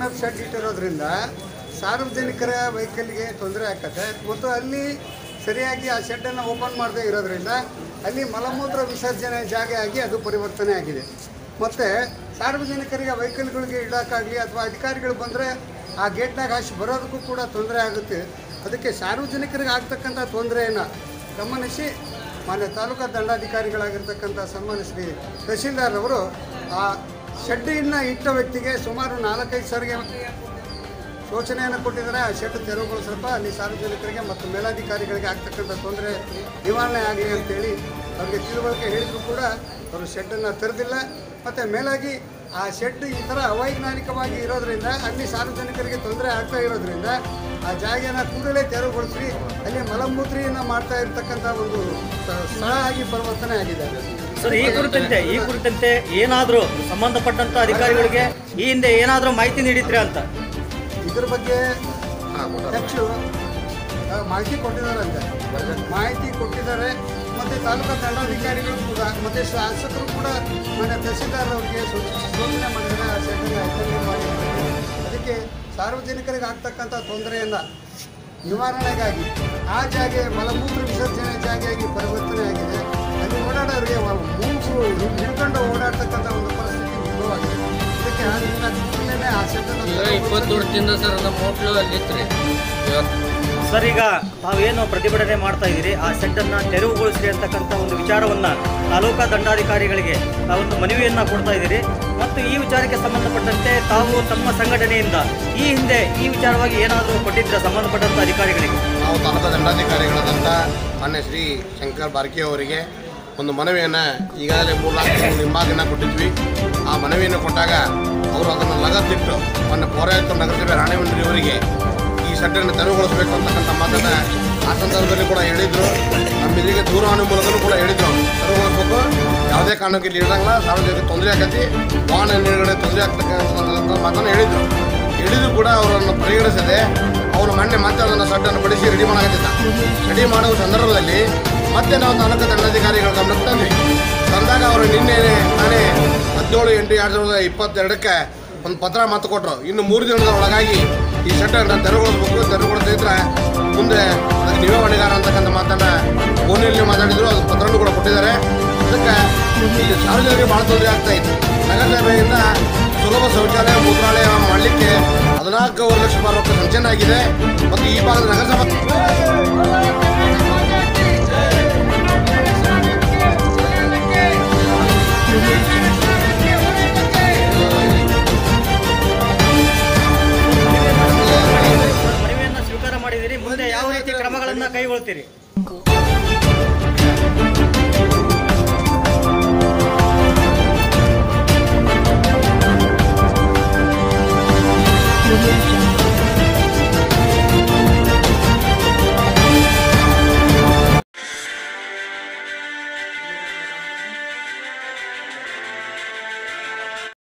of shed ಇಟ್ಟಿರೋದ್ರಿಂದ ಸಾರ್ವಜನಿಕರ ವೆಹಿಕಲ್ಗೆ ತೊಂದರೆ ಆಗ್ತದೆ ಮತ್ತು ಅಲ್ಲಿ ಸರಿಯಾಗಿ ಆ ಶೆಡ್ಡನ್ನು ಓಪನ್ ಮಾಡದೇ ಇರೋದ್ರಿಂದ ಅಲ್ಲಿ ಮಲಮೂತ್ರ ವಿಸರ್ಜನೆ ಜಾಗ ಆಗಿ ಅದು ಪರಿವರ್ತನೆ ಆಗಿದೆ ಮತ್ತು ಸಾರ್ವಜನಿಕರಿಗೆ ವೆಹಿಕಲ್ಗಳಿಗೆ ಇಡೋಕ್ಕಾಗಲಿ ಅಥವಾ ಅಧಿಕಾರಿಗಳು ಬಂದರೆ ಆ ಗೇಟ್ನಾಗ ಹಾಸಿ ಬರೋದಕ್ಕೂ ಕೂಡ ತೊಂದರೆ ಆಗುತ್ತೆ ಅದಕ್ಕೆ ಸಾರ್ವಜನಿಕರಿಗೆ ಆಗ್ತಕ್ಕಂಥ ತೊಂದರೆಯನ್ನು ಗಮನಿಸಿ ಮಾನ್ಯ ತಾಲೂಕಾ ದಂಡಾಧಿಕಾರಿಗಳಾಗಿರ್ತಕ್ಕಂಥ ಸನ್ಮಾನ್ಯ ಶ್ರೀ ತಹಶೀಲ್ದಾರ್ ಅವರು ಆ ಶೆಡ್ಡಿನ ಇಟ್ಟ ವ್ಯಕ್ತಿಗೆ ಸುಮಾರು ನಾಲ್ಕೈದು ಸಾರಿಗೆ ಸೂಚನೆಯನ್ನು ಕೊಟ್ಟಿದ್ದಾರೆ ಆ ಶೆಡ್ ತೆರವುಗೊಳಿಸಪ್ಪ ಅಲ್ಲಿ ಸಾರ್ವಜನಿಕರಿಗೆ ಮತ್ತು ಮೇಲಾಧಿಕಾರಿಗಳಿಗೆ ಆಗ್ತಕ್ಕಂಥ ತೊಂದರೆ ನಿವಾರಣೆ ಆಗಲಿ ಅಂತೇಳಿ ಅವ್ರಿಗೆ ತಿಳುವಳಿಕೆ ಹೇಳಿದ್ರು ಕೂಡ ಅವರು ಶೆಡ್ಡನ್ನು ತೆರೆದಿಲ್ಲ ಮತ್ತು ಮೇಲಾಗಿ ಆ ಶೆಡ್ ಈ ಥರ ಅವೈಜ್ಞಾನಿಕವಾಗಿ ಇರೋದ್ರಿಂದ ಅಲ್ಲಿ ಸಾರ್ವಜನಿಕರಿಗೆ ತೊಂದರೆ ಆಗ್ತಾ ಇರೋದ್ರಿಂದ ಆ ಜಾಗನ ಕೂಡಲೇ ತೆರವುಗೊಳಿಸಿ ಅಲ್ಲಿ ಮಲಮೂತ್ರಿಯನ್ನು ಮಾಡ್ತಾ ಇರತಕ್ಕಂಥ ಒಂದು ಸ- ಸ್ಥಳ ಆಗಿ ಪರಿವರ್ತನೆ ಆಗಿದೆ ಸರ್ ಈ ಕುರಿತಂತೆ ಈ ಕುರಿತಂತೆ ಏನಾದರೂ ಸಂಬಂಧಪಟ್ಟಂತ ಅಧಿಕಾರಿಗಳಿಗೆ ಈ ಹಿಂದೆ ಏನಾದರೂ ಮಾಹಿತಿ ನೀಡಿದ್ರಿ ಅಂತ ಇದ್ರ ಬಗ್ಗೆ ಹೆಚ್ಚು ಆ, ಮಾಹಿತಿ ಕೊಟ್ಟಿದ್ದಾರಂತೆ ಮಾಹಿತಿ ಕೊಟ್ಟಿದ್ದಾರೆ ಮತ್ತು ತಾಲೂಕಾ ದಂಡಾಧಿಕಾರಿಗಳು ಕೂಡ ಮತ್ತು ಶಾಸಕರು ಕೂಡ ಮಾನ್ಯ ತಹಸೀಲ್ದಾರ್ ಅವರಿಗೆ ಸೂಚ- ಸೂಚನೆ ಮಾಡಿದ್ದಾರೆ ಆ ಶೆಡ್ಡನ್ನು ಎತ್ತಂಗೆ ಮಾಡಿ ಅದಕ್ಕೆ ಸಾರ್ವಜನಿಕರಿಗೆ ಆಗ್ತಕ್ಕಂಥ ತೊಂದರೆಯನ್ನು ನಿವಾರಣೆಗಾಗಿ ಆ ಜಾಗೆ ಮಲಮೂತ್ರ ವಿಸರ್ಜನೆ ಜಾಗೆಯಾಗಿ ಪರಿವರ್ತನೆ ಆಗಿದೆ ಅಲ್ಲಿ ಓಡಾಡೋರಿಗೆ ಮೂಗು ಹಿಡ್ಕೊಂಡು ಓಡಾಡ್ತಕ್ಕಂಥ ಒಂದು ಪರಿಸ್ಥಿತಿ ಉದ್ಭವವಾಗಿದೆ ಇದಕ್ಕೆ ಅದರಿಂದ ಕೂಡಲೇ ಆ ಶೆಡ್ಡನ್ನು ಈಗ ಇಪ್ಪತ್ತು ವರ್ಷದಿಂದ ಸರ್ ನಮ್ಮ ಹೋಟ್ಲು ಅಲ್ಲಿತ್ತು ರೀ ಇವತ್ತು ಸರ್ ಈಗ ತಾವೇನು ಪ್ರತಿಭಟನೆ ಮಾಡ್ತಾ ಇದ್ದೀರಿ ಆ ಸೆಡ್ಡನ್ನು ತೆರವುಗೊಳಿಸ್ರಿ ಅಂತಕ್ಕಂಥ ಒಂದು ವಿಚಾರವನ್ನ ತಾಲೂಕಾ ದಂಡಾಧಿಕಾರಿಗಳಿಗೆ ತಾವೊಂದು ಮನವಿಯನ್ನ ಕೊಡ್ತಾ ಇದ್ದೀರಿ ಮತ್ತು ಈ ವಿಚಾರಕ್ಕೆ ಸಂಬಂಧಪಟ್ಟಂತೆ ತಾವು ತಮ್ಮ ಸಂಘಟನೆಯಿಂದ ಈ ಹಿಂದೆ ಈ ವಿಚಾರವಾಗಿ ಏನಾದರೂ ಕೊಟ್ಟಿದ್ರ ಸಂಬಂಧಪಟ್ಟಂತ ಅಧಿಕಾರಿಗಳಿಗೆ ನಾವು ತಾಲೂಕು ದಂಡಾಧಿಕಾರಿಗಳಾದಂಥ ಮಾನ್ಯ ಶ್ರೀ ಶಂಕರ್ ಬಾರ್ಕಿ ಅವರಿಗೆ ಒಂದು ಮನವಿಯನ್ನು ಈಗಾಗಲೇ ಮೂರ್ನಾಲ್ಕು ತಿಂಗಳು ಹಿಂಭಾಗನ ಕೊಟ್ಟಿದ್ವಿ ಆ ಮನವಿಯನ್ನು ಕೊಟ್ಟಾಗ ಅವರು ಅದನ್ನು ಲಗತ್ತಿಟ್ಟು ಮೊನ್ನೆ ಪೌರಾಯುಕ್ತ ನಗರಸಭೆ ರಾಣೆಮಂಡ್ರಿ ಅವರಿಗೆ ಈ ಸಡ್ಡನ್ನು ತೆರವುಗೊಳಿಸಬೇಕು ಅಂತಕ್ಕಂಥ ಮಾತನ್ನು ಆ ಸಂದರ್ಭದಲ್ಲಿ ಕೂಡ ಹೇಳಿದರು ನಮ್ಮ ಇದರಿಗೆ ದೂರವಾಣಿ ಮೂಲಕನೂ ಕೂಡ ಹೇಳಿದ್ರು ತೆರವುಗೊಳಿಸ್ಬೇಕು ಯಾವುದೇ ಕಾರಣಕ್ಕೆ ಇಲ್ಲಿ ಇಡಂಗಿಲ್ಲ ಸಾರ್ವಜನಿಕ ತೊಂದರೆ ಆಗತಿ ವಾಹನ ನಿರ್ಗಡೆ ತೊಂದರೆ ಆಗ್ತಕ್ಕಂಥ ಮಾತನ್ನು ಹೇಳಿದರು ಹಿಡಿದು ಕೂಡ ಅವರನ್ನು ಪರಿಗಣಿಸದೆ ಅವರು ಮೊನ್ನೆ ಮತ್ತೆ ಅದನ್ನು ಸಡ್ಡನ್ನು ಪಡಿಸಿ ರೆಡಿ ಮಾಡಾಕತ್ತಿದ್ದ ರೆಡಿ ಮಾಡುವ ಸಂದರ್ಭದಲ್ಲಿ ಮತ್ತೆ ನಾವು ತಾಲೂಕು ದಂಡಾಧಿಕಾರಿಗಳ ಗಮನಕ್ಕೆ ತಂದ್ವಿ ತಂದಾಗ ಅವರು ನಿನ್ನೆ ನಾನೇ ಹದಿನೇಳು ಎಂಟು ಎರಡು ಸಾವಿರದ ಇಪ್ಪತ್ತೆರಡಕ್ಕೆ ಒಂದು ಪತ್ರ ಮಾತು ಕೊಟ್ಟರು ಇನ್ನು ಮೂರು ದಿನದ ಒಳಗಾಗಿ ಈ ಸಡ್ಡನ್ನು ತೆರವುಗೊಳಿಸ್ಬೇಕು ತೆರವುಗೊಳಿಸಿದ್ರೆ ಮುಂದೆ ಅದಕ್ಕೆ ನೀವೇ ಹೊಣೆಗಾರ ಅಂತಕ್ಕಂಥ ಮಾತನ್ನು ಫೋನಲ್ಲಿ ಮಾತಾಡಿದ್ರು ಅದು ಪತ್ರನೂ ಕೂಡ ಕೊಟ್ಟಿದ್ದಾರೆ ಅದಕ್ಕೆ ಇಲ್ಲಿ ಸಾರ್ವಜನಿಕರಿಗೆ ಭಾಳ ತೊಂದರೆ ಆಗ್ತಾ ಇತ್ತು ನಗರಸಭೆಯಿಂದ ಸುಲಭ ಶೌಚಾಲಯ ಮೂತ್ರಾಲಯ ಮಾಡಲಿಕ್ಕೆ ಹದಿನಾಲ್ಕೂವರೆ ಲಕ್ಷ ರೂಪಾಯಿ ರೊಕ್ಕ ಸಂಚಯನ ಆಗಿದೆ ಮತ್ತು ಈ ಭಾಗದ ನಗರಸಭಾ ಮನವಿಯನ್ನ ಸ್ವೀಕಾರ ಮಾಡಿದಿರಿ ಮುಂದೆ ಯಾವ ರೀತಿ ಕ್ರಮಗಳನ್ನು ಕೈಗೊಳ್ತೀರಿ